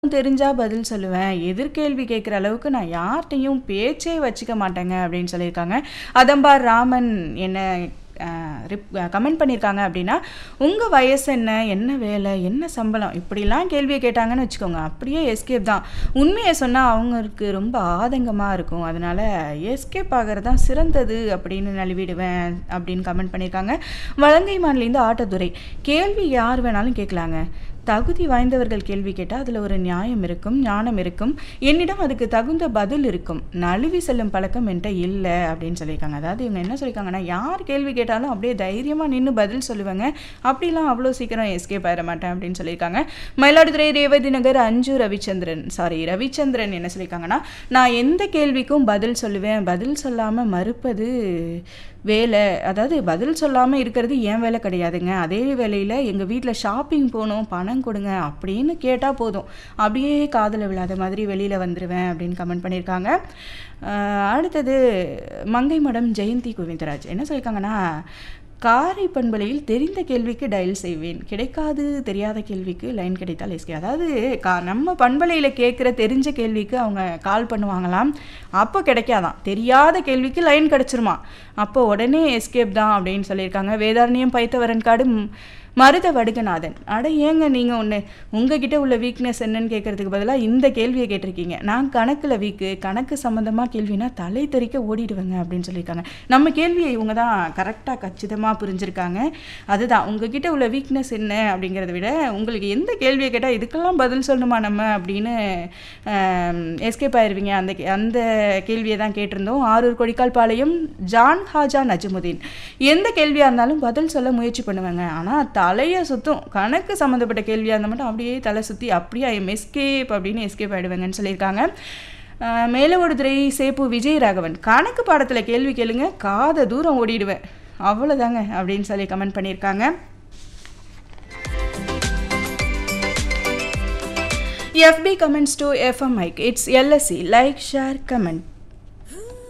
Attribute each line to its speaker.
Speaker 1: தெரிஞ்சா பதில் சொல்லுவேன். எதிர்கேள்வி கேட்குற அளவுக்கு நான் யார்ட்டயும் பேச்சே வச்சுக்க மாட்டேங்க அப்படின்னு சொல்லியிருக்காங்க. அதம்பார் ராமன் என்ன அ ரிப் கமெண்ட் பண்ணியிருக்காங்க அப்படின்னா, உங்க வயசு என்ன? என்ன வேலை? என்ன சம்பளம்? இப்படிலாம் கேள்விய கேட்டாங்கன்னு வச்சுக்கோங்க, அப்படியே எஸ்கேப் தான். உண்மைய சொன்னா அவங்களுக்கு ரொம்ப ஆதங்கமா இருக்கும். அதனால எஸ்கேப் ஆகுறது தான் சிறந்தது அப்படின்னு நழுவிடுவேன் அப்படின்னு கமெண்ட் பண்ணியிருக்காங்க. வலங்கைமான்லேருந்து ஆட்டதுரை. கேள்வி யார் வேணாலும் கேட்கலாங்க. தகுதி வாய்ந்தவர்கள் கேள்வி கேட்டா அதில ஒரு நியாயம் இருக்கும், ஞானம் இருக்கும். என்னிடம் அதுக்கு தகுந்த பதில் இருக்கும். நழுவி செல்லும் பழக்கம் என்ட்ட இல்ல அப்படின்னு சொல்லியிருக்காங்க. அதாவது இவங்க என்ன சொல்லியிருக்காங்கன்னா, யார் கேள்வி கேட்டாலும் அப்படியே தைரியமா நின்னு பதில் சொல்லுவேங்க. அப்படிலாம் அவ்வளோ சீக்கிரம் எஸ்கேப் ஆயிற மாட்டேன் அப்படின்னு சொல்லியிருக்காங்க. மயிலாடுதுறை ரேவதி நகர் அஞ்சு ரவிச்சந்திரன் சாரி ரவிச்சந்திரன் என்ன சொல்லியிருக்காங்கன்னா, நான் எந்த கேள்விக்கும் பதில் சொல்லுவேன். பதில் சொல்லாம மறுப்பது வேலை. அதாவது பதில் சொல்லாம இருக்கிறது என் வேலை கிடையாதுங்க. அதே வேளையில எங்க வீட்ல ஷாப்பிங் போணும், பணம் கொடுங்க அப்படின்னு கேட்டா போதும். அப்படியே காதுல விழாத மாதிரி வெளியில வந்துருவேன் அப்படின்னு கமெண்ட் பண்ணியிருக்காங்க. அ அடுத்தது மங்கை மடம் ஜெயந்தி கோவிந்தராஜ் என்ன சொல்லியிருக்காங்கன்னா, காரை பண்பலையில் தெரிந்த கேள்விக்கு டயல் செய்வேன். கிடைக்காது தெரியாத கேள்விக்கு லைன் கிடைத்தால் எஸ்கே அதாவது க நம்ம பண்பலையில கேட்குற தெரிஞ்ச கேள்விக்கு அவங்க கால் பண்ணுவாங்களாம். அப்போ கிடைக்காதாம். தெரியாத கேள்விக்கு லைன் கிடைச்சிருமாம். அப்போ உடனே எஸ்கேப் தான் அப்படின்னு சொல்லியிருக்காங்க. வேதாரண்யம் பைத்தவரன்காடு மருத வடுகநாதன். அட ஏங்க நீங்க ஒண்ணு உங்ககிட்ட உள்ள வீக்னஸ் என்னன்னு கேட்கறதுக்கு பதிலா இந்த கேள்விய கேட்டிருக்கீங்க. நான் கணக்குல வீக்கு. கணக்கு சம்மந்தமா கேள்வினா தலை தெறிக்க ஓடிடுவேங்க அப்படின்னு சொல்லியிருக்காங்க. நம்ம கேள்விய இவங்க தான் கரெக்ட்டா கச்சிதமா புரிஞ்சிருக்காங்க. அதுதான் உங்ககிட்ட உள்ள வீக்னஸ் என்ன அப்படிங்கிறத விட, உங்களுக்கு எந்த கேள்விய கேட்டா இதுக்கெல்லாம் பதில் சொல்லணுமா நம்ம அப்படின்னு அ எஸ்கேப் ஆயிருவீங்க. அந்த அந்த கேள்விய தான் கேட்டிருந்தோம். ஆரூர் கொடிக்கால்பாளையம் ஜான் ஹாஜா நஜ்முதீன். எந்த கேள்வியா இருந்தாலும் பதில் சொல்ல முயற்சி பண்ணுவேங்க. ஆனா தலைய சுத்தும். கணக்கு சம்மந்தப்பட்ட கேள்வியா இருந்தா மட்டும் அப்படியே தலை சுத்தி அப்படியே ஐ எம் எஸ்கேப் அப்படின்னு எஸ்கேப் ஆயிடுவேங்கன்னு சொல்லியிருக்காங்க. அ மேலவடுதுறை சேப்பு விஜயராகவன். கணக்கு பாடத்தில கேள்வி கேளுங்க, காத தூரம் ஓடிடுவேன். அவ்வளோதாங்க அப்படின்னு சொல்லி கமெண்ட் பண்ணியிருக்காங்க. FB comments to FM Mike. It's LSE. Like, share, comment.